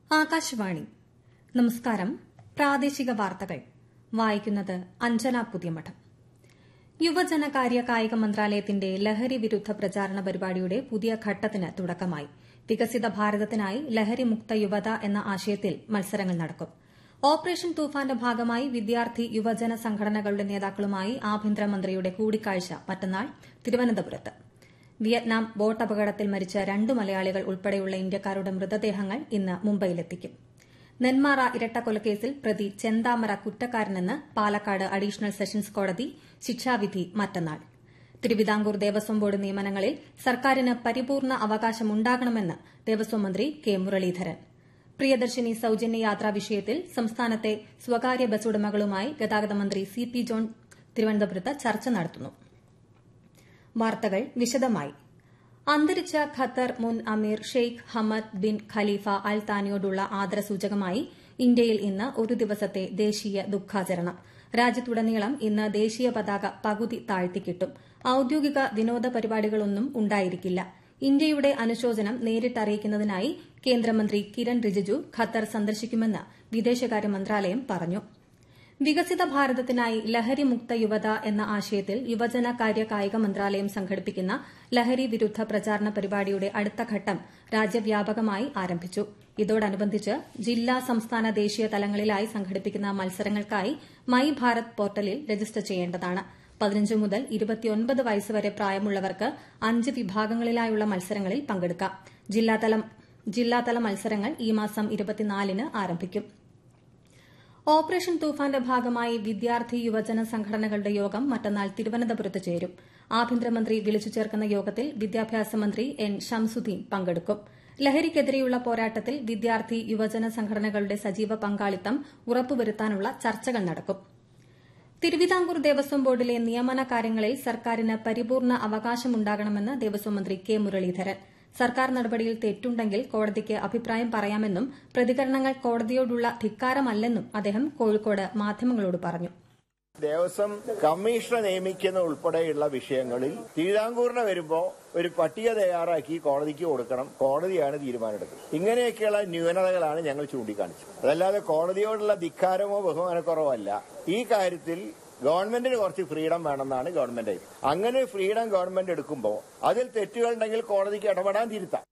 ആകാശവാണി നമസ്കാരം പ്രാദേശിക വാർത്തകൾ വായിക്കുന്നത് അഞ്ജന പുതിയമഠം യുവജനകാര്യ കായിക മന്ത്രാലയത്തിന്റെ ലഹരി വിരുദ്ധ പ്രചാരണ പരിപാടിയുടെ പുതിയ ഘട്ടത്തിന് തുടക്കമായി വികസിത ഭാരതത്തിനായി ലഹരി മുക്ത യുവത എന്ന ആശയത്തിൽ മത്സരങ്ങൾ നടക്കും ഓപ്പറേഷൻ തൂഫാന്റെ ഭാഗമായി വിദ്യാർത്ഥി യുവജന സംഘടനകളുടെ നേതാക്കളുമായി ആഭ്യന്തരമന്ത്രിയുടെ കൂടിക്കാഴ്ച മറ്റന്നാൾ തിരുവനന്തപുരത്ത് വിയറ്റ്നാം ബോട്ട് അപകടത്തിൽ മരിച്ച രണ്ട് മലയാളികൾ ഉൾപ്പെടെയുള്ള ഇന്ത്യക്കാരുടെ മൃതദേഹങ്ങൾ ഇന്ന് മുംബൈയിലെത്തിക്കും നെന്മാറ ഇരട്ടക്കൊലക്കേസിൽ പ്രതി ചെന്താമര കുറ്റക്കാരനെന്ന് പാലക്കാട് അഡീഷണൽ സെഷൻസ് കോടതി ശിക്ഷാവിധി മറ്റന്നാൾ തിരുവിതാംകൂർ ദേവസ്വം ബോർഡ് നിയമനങ്ങളിൽ സർക്കാരിന് പരിപൂർണ അവകാശമുണ്ടാകണമെന്ന് ദേവസ്വം മന്ത്രി കെ മുരളീധരൻ പ്രിയദർശിനി സൌജന്യ യാത്രാ വിഷയത്തിൽ സംസ്ഥാനത്തെ സ്വകാര്യ ബസ് ഉടമകളുമായി ഗതാഗത മന്ത്രി സി പി ജോൺ തിരുവനന്തപുരത്ത് ചർച്ച നടത്തുന്നു വാർത്തകൾ വിശദമായി അന്തരിച്ച ഖത്തർ മുൻ അമീർ Sheikh Hamad bin Khalifa al താനിയോടുള്ള ആദരസൂചകമായി ഇന്ത്യയിൽ ഇന്ന് ഒരു ദിവസത്തെ ദേശീയ ദുഃഖാചരണം രാജ്യത്തുടനീളം ഇന്ന് ദേശീയ പതാക പകുതി താഴ്ത്തിക്കിട്ടും ഔദ്യോഗിക വിനോദ പരിപാടികളൊന്നും ഉണ്ടായിരിക്കില്ല ഇന്ത്യയുടെ അനുശോചനം നേരിട്ടറിയിക്കുന്നതിനായി കേന്ദ്രമന്ത്രി കിരൺ റിജിജു ഖത്തർ സന്ദർശിക്കുമെന്ന് വിദേശകാര്യ മന്ത്രാലയം പറഞ്ഞു വികസിത ഭാരതത്തിനായി ലഹരി മുക്ത യുവത എന്ന ആശയത്തിൽ യുവജന കാര്യ കായിക മന്ത്രാലയം സംഘടിപ്പിക്കുന്ന ലഹരി വിരുദ്ധ പ്രചാരണ പരിപാടിയുടെ അടുത്ത ഘട്ടം രാജ്യവ്യാപകമായി ആരംഭിച്ചു ഇതോടനുബന്ധിച്ച് ജില്ലാ സംസ്ഥാന ദേശീയ തലങ്ങളിലായി സംഘടിപ്പിക്കുന്ന മത്സരങ്ങൾക്കായി മൈ ഭാരത് പോർട്ടലിൽ രജിസ്റ്റർ ചെയ്യേണ്ടതാണ് പതിനഞ്ച് മുതൽ ഇരുപത്തിയൊൻപത് വയസ്സ് വരെ പ്രായമുള്ളവർക്ക് അഞ്ച് വിഭാഗങ്ങളിലായുള്ള മത്സരങ്ങളിൽ പങ്കെടുക്കാം ജില്ലാതല മത്സരങ്ങൾ ഈ മാസം ഇരുപത്തിനാലിന് ആരംഭിക്കും ഓപ്പറേഷൻ തൂഫാന്റെ ഭാഗമായി വിദ്യാർത്ഥി യുവജന സംഘടനകളുടെ യോഗം മറ്റന്നാൾ തിരുവനന്തപുരത്ത് ചേരും ആഭ്യന്തരമന്ത്രി വിളിച്ചു ചേർക്കുന്ന യോഗത്തിൽ വിദ്യാഭ്യാസ മന്ത്രി എൻ ഷംസുദ്ദീൻ പങ്കെടുക്കും ലഹരിക്കെതിരെയുള്ള പോരാട്ടത്തിൽ വിദ്യാർത്ഥി യുവജന സംഘടനകളുടെ സജീവ പങ്കാളിത്തം ഉറപ്പുവരുത്താനുള്ള ചർച്ചകൾ നടക്കും തിരുവിതാംകൂർ ദേവസ്വം ബോർഡിലെ നിയമന കാര്യങ്ങളിൽ സർക്കാരിന് പരിപൂർണ അവകാശമുണ്ടാകണമെന്ന് ദേവസ്വം മന്ത്രി കെ മുരളീധരൻ സർക്കാർ നടപടിയിൽ തെറ്റുണ്ടെങ്കിൽ കോടതിക്ക് അഭിപ്രായം പറയാമെന്നും പ്രതികരണങ്ങൾ കോടതിയോടുള്ള ധിക്കാരമല്ലെന്നും അദ്ദേഹം കോഴിക്കോട് മാധ്യമങ്ങളോട് പറഞ്ഞു ദേവസ്വം കമ്മീഷണർ നിയമിക്കുന്ന ഉൾപ്പെടെയുള്ള വിഷയങ്ങളിൽ തിരുവിതാംകൂറിന് വരുമ്പോൾ ഒരു പട്ടിക തയ്യാറാക്കി കോടതിക്ക് കൊടുക്കണം കോടതിയാണ് തീരുമാനമെടുക്കുന്നത് ഇങ്ങനെയൊക്കെയുള്ള ന്യൂനതകളാണ് ഞങ്ങൾ ചൂണ്ടിക്കാണിച്ചത് അതല്ലാതെ കോടതിയോടുള്ള ധിക്കാരമോ ബഹുമാനക്കുറവോ അല്ല ഈ കാര്യത്തിൽ ഗവൺമെന്റിന് കുറച്ച് ഫ്രീഡം വേണമെന്നാണ് ഗവൺമെന്റ് അങ്ങനെ ഫ്രീഡം ഗവൺമെന്റ് എടുക്കുമ്പോൾ അതിൽ തെറ്റുകളുണ്ടെങ്കിൽ കോടതിക്ക് ഇടപെടാൻ തിരുത്താം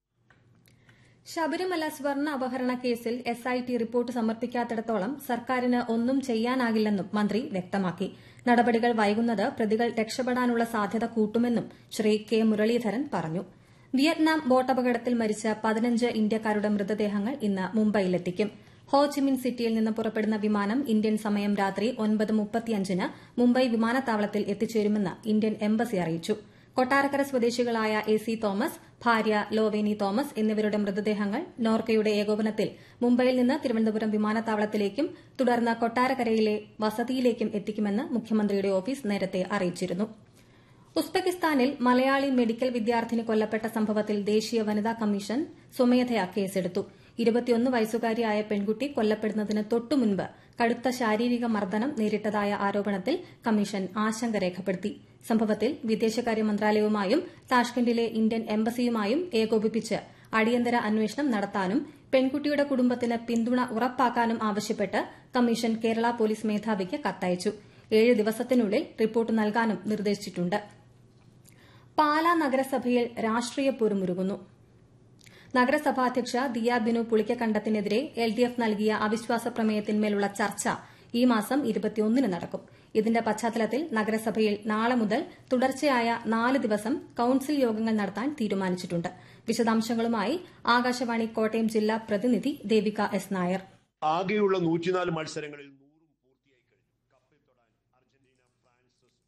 ശബരിമല സ്വർണ്ണ അപഹരണ കേസിൽ എസ് ഐ ടി റിപ്പോർട്ട് സമർപ്പിക്കാത്തിടത്തോളം സർക്കാരിന് ഒന്നും ചെയ്യാനാകില്ലെന്നും മന്ത്രി വ്യക്തമാക്കി നടപടികൾ വൈകുന്നത് പ്രതികൾ രക്ഷപ്പെടാനുള്ള സാധ്യത കൂട്ടുമെന്നും ശ്രീ കെ മുരളീധരൻ പറഞ്ഞു വിയറ്റ്നാം ബോട്ടപകടത്തിൽ മരിച്ച പതിനഞ്ച് ഇന്ത്യക്കാരുടെ മൃതദേഹങ്ങൾ ഇന്ന് മുംബൈയിലെത്തിക്കും ഹോച്ചിമിൻ സിറ്റിയിൽ നിന്ന് പുറപ്പെടുന്ന വിമാനം ഇന്ത്യൻ സമയം രാത്രി ഒൻപത് മുപ്പത്തിയഞ്ചിന് മുംബൈ വിമാനത്താവളത്തിൽ എത്തിച്ചേരുമെന്ന് ഇന്ത്യൻ എംബസി അറിയിച്ചു കൊട്ടാരക്കര സ്വദേശികളായ എ സി തോമസ് ഭാര്യ ലോവേനി തോമസ് എന്നിവരുടെ മൃതദേഹങ്ങൾ നോർക്കയുടെ ഏകോപനത്തിൽ മുംബൈയിൽ നിന്ന് തിരുവനന്തപുരം വിമാനത്താവളത്തിലേക്കും തുടർന്ന് കൊട്ടാരക്കരയിലെ വസതിയിലേക്കും എത്തിക്കുമെന്ന് മുഖ്യമന്ത്രിയുടെ ഓഫീസ് നേരത്തെ അറിയിച്ചിരുന്നു ഉസ്ബെക്കിസ്ഥാനിൽ മലയാളി മെഡിക്കൽ വിദ്യാർത്ഥിനി കൊല്ലപ്പെട്ട സംഭവത്തിൽ ദേശീയ വനിതാ കമ്മീഷൻ സ്വമേധയാ കേസെടുത്തു ഇരുപത്തിയൊന്ന് വയസ്സുകാരിയായ പെൺകുട്ടി കൊല്ലപ്പെടുന്നതിന് തൊട്ടുമുൻപ് കടുത്ത ശാരീരിക മർദ്ദനം നേരിട്ടതായ ആരോപണത്തിൽ കമ്മീഷൻ ആശങ്ക രേഖപ്പെടുത്തി സംഭവത്തിൽ വിദേശകാര്യ മന്ത്രാലയവുമായും താഷ്കന്റിലെ ഇന്ത്യൻ എംബസിയുമായും ഏകോപിപ്പിച്ച് അടിയന്തര അന്വേഷണം നടത്താനും പെൺകുട്ടിയുടെ കുടുംബത്തിന് പിന്തുണ ഉറപ്പാക്കാനും ആവശ്യപ്പെട്ട് കമ്മീഷൻ കേരള പോലീസ് മേധാവിക്ക് കത്തയച്ചു ഏഴ് ദിവസത്തിനുള്ളിൽ റിപ്പോർട്ട് നൽകാനും നിർദ്ദേശിച്ചിട്ടുണ്ട് പാലാ നഗരസഭയിൽ രാഷ്ട്രീയ പോരുമുരുകുന്നു നഗരസഭാധ്യക്ഷ ദിയ ബിനു പുളിക്കക്കണ്ടത്തിനെതിരെ എൽ ഡി എഫ് നൽകിയ അവിശ്വാസ പ്രമേയത്തിന്മേലുള്ള ചർച്ച ഈ മാസം ഇരുപത്തിയൊന്നിന് നടക്കും ഇതിന്റെ പശ്ചാത്തലത്തിൽ നഗരസഭയിൽ നാളെ മുതൽ തുടർച്ചയായ നാല് ദിവസം കൌൺസിൽ യോഗങ്ങൾ നടത്താൻ തീരുമാനിച്ചിട്ടുണ്ട് വിശദാംശങ്ങളുമായി ആകാശവാണി കോട്ടയം ജില്ലാ പ്രതിനിധി ദേവിക എസ് നായർ ആകെയുള്ള നൂറ്റിനാല് മത്സരങ്ങളിൽ